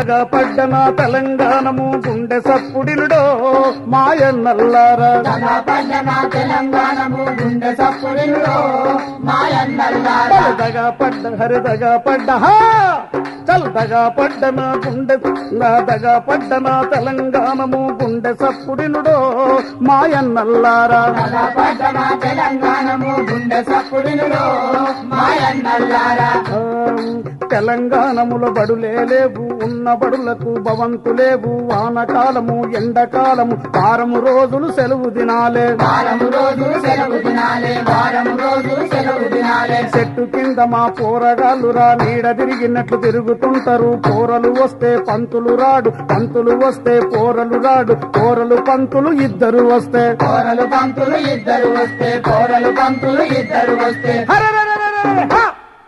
దగ పడ్డ నా తెలంగాణము గుండె సప్పుడిలుడో మాయన్నల్లారా పడ్డ నా తెలంగాణము గుండె సప్పుడిలో మాయన్నల్లారా చల్ దగా పడ్డ హరి దగా పడ్డ హా చల్ దగా పడ్డ నా గుండె నా దగా పడ్డ నా తెలంగాణము గుండె సప్పుడినుడో మాయన్నల్లారా పడ్డ నా తెలంగాణము గుండె సప్పుడిలో మాయన్నల్లారా ఆ, తెలంగాణములో బడులే లేవు ఉన్న బడులకు భవంతులేవు వానకాలము ఎండకాలము వారము రోజులు సెలవు దినాలే వారము రోజు సెలవు దినాలే వారము రోజు సెలవు దినాలే చెట్టు కింద మా పోరగాళ్ళురా నీడ తిరిగినట్లు తిరుగుతుంటారు పోరలు వస్తే పంతులు రాడు పంతులు వస్తే పోరలు రాడు పోరలు పంతులు ఇద్దరు వస్తే కోరలు పంతులు ఇద్దరు వస్తే కోరలు పంతులు ఇద్దరు వస్తే హరరరరరరర, హ!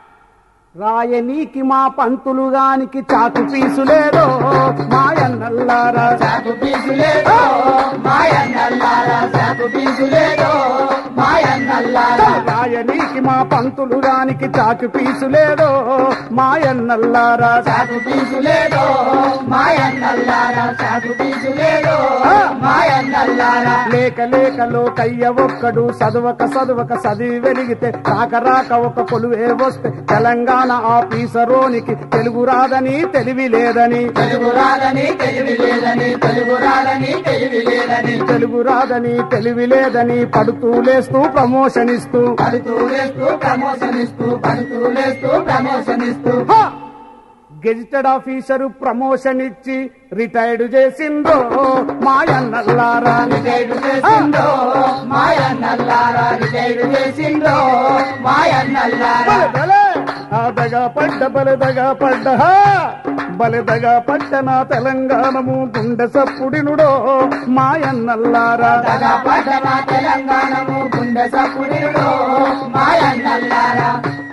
రాయనీకి మా పంతులు గానికి చాకు పీసులేదో మాయన్నల్లారా చాకు పీసులేదో మాయన్నల్లారా చాకు పీసులేదో మాయన్నల్లారా రాయనీకి మా పంతులు గానికి చాకు పీసులేదో మాయన్నల్లారా చాకు పీసులేదో మాయన్నల్లారా చాకు పీసులేదో ఆ! మాయన్నల్లారా లేక లేకలో కయ్య ఒక్కడు చదవక చదవక చదివి వెలిగితే రాక రాక ఒక కొలువే వస్తే తెలంగాణ ఆఫీసరోనికి తెలుగు రాదని తెలివి లేదని తెలుగు రాదని తెలివి లేదని తెలుగు రాదని తెలివి లేదని తెలుగు రాదని తెలివి లేదని పడుతూ లేస్తూ ప్రమోషన్ ఇస్తూ పడుతూ లేస్తూ ప్రమోషన్ ఇస్తూ పడుతూ లేస్తూ ప్రమోషన్ ఇస్తూ హ! గెజిటెడ్ ఆఫీసరు ప్రమోషన్ ఇచ్చి రిటైర్డ్ చేసిందో మాయన్నల్లారా రిటైర్డ్ చేసిందో మాయన్నల్లారా రిటైర్డ్ చేసిందో మాయన్నల్లారా బలె ఆదగా పడ్డ బలెదగా పడ్డ బలెదగా పడ్డ నా తెలంగాణము గుండె సప్పుడినుడో మాయన్నల్లారా దగా పడ్డ మా తెలంగాణము గుండె సప్పుడిలో మాయన్నల్లారా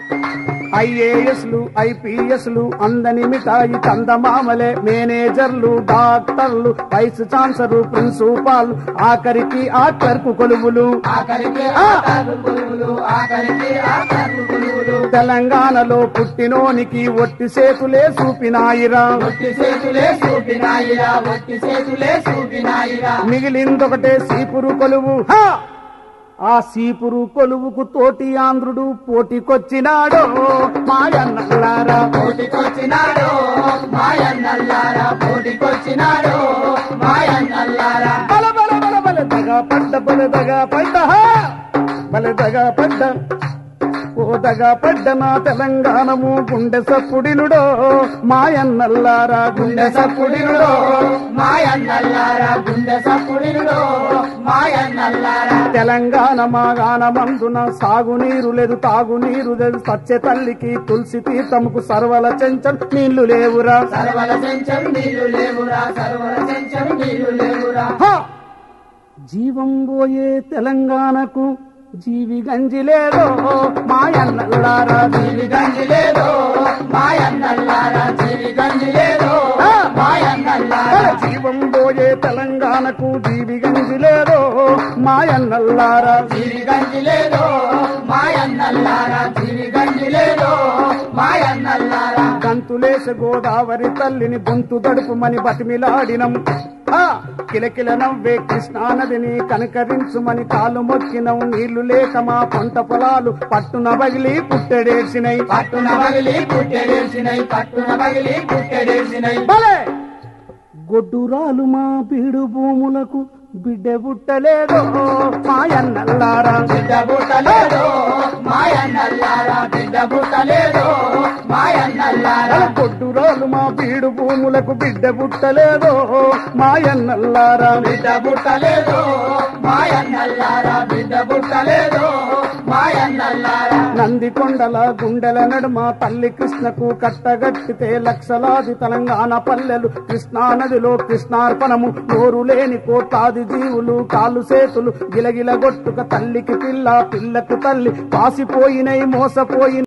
ఐఏఎస్లు ఐపీఎస్లు అందని మిఠాయి చందమామలే మేనేజర్లు డాక్టర్లు వైస్ ఛాన్సలర్ ప్రిన్సిపాల్ ఆఖరికి ఆ క్లర్కు కొలువులు ఆఖరికి ఆఖరు కొలువులు ఆఖరికి ఆఖరు కొలువులు తెలంగాణలో పుట్టినోనికి ఒట్టి చేతులే చూపినాయిరా ఒట్టి చేతులే చూపినాయిరా ఒట్టి చేతులే చూపినాయిరా మిగిలిందొకటే సీపురు కొలువు హా! ఆ సీపురు కొలువుకు తోటి ఆంధ్రుడు పోటీకొచ్చినాడో మాయన్నల్లారా పోటీకొచ్చినాడో మాయన్నల్లారా పోటీకొచ్చినాడో మాయన్నల్లారా బల బల బల బల దగా పడ్డ బల దగా పడ్డ హా! బల దగా పడ్డ ఓ దగా పడ్డ నా తెలంగాణము గుండె సప్పుడినుడో మాయన్నల్లారా గుండె గుండె సప్పుడిలో మాయన్నల్లారా గుండె సప్పుడిలో మాయన్నల్లారా తెలంగాణ మాగానమందున సాగునీరు లేదు తాగునీరు లేదు సత్య తల్లికి తులసి తీర్థముకు సర్వల చెంచల్ నీళ్లు లేవురా సర్వల చెంచం నీళ్లు లేవురా సర్వల చెంచం నీళ్లు లేవురా హ! జీవం పోయే తెలంగాణకు జీవి గంజి లేదో మాయన్నల్లారా జీవి గంజి లేదో మాయన్నల్లారా జీవి గంజి లేదో మాయన్నల్లారా జీవం పోయే తెలంగాణకు జీవి గంజి లేదో మాయన్నల్లారా జీవి గంజి లేదో మాయన్నల్లారా జీవి గంజి లేదో మాయన్నల్లారా గంతులేసే గోదావరి తల్లిని గొంతు దడుపుమని బతిమిలాడినం ఆ కిలకిల నవ్వే కృష్ణానదిని కనకరించుమని కాలు మొక్కినం నీళ్లు లేక మా పంట పొలాలు పట్టున బగిలి పుట్టెడేసినై పట్టున బగిలి పుట్టెడేసినై పట్టున బగిలి పుట్టెడేసినై భలే గొడ్డురాలు మా బీడు భూములకు బిడ్డ పుట్టలేదో మాయన్నల్లారా బిడ్డ పుట్టలేదో మాయన్నల్లారా బిడ్డ పుట్టలేదో మాయన్నల్లారా గొడ్డురాలు మా బీడు భూములకు బిడ్డ పుట్టలేదో మాయన్నల్లారా బిడ్డ పుట్టలేదో మాయన్నల్లారా బిడ్డ పుట్టలేదో మాయన్నల్లారా నందికొండల గుండెల నడుమ తల్లి కృష్ణకు కట్టగట్టితే లక్షలాది తెలంగాణ పల్లెలు కృష్ణా నదిలో కృష్ణార్పణము నోరు లేని కోట్లాది జీవులు కాలు సేతులు గిలగిల గొట్టుక తల్లికి పిల్ల పిల్లకు తల్లి పాసిపోయినై మోసపోయిన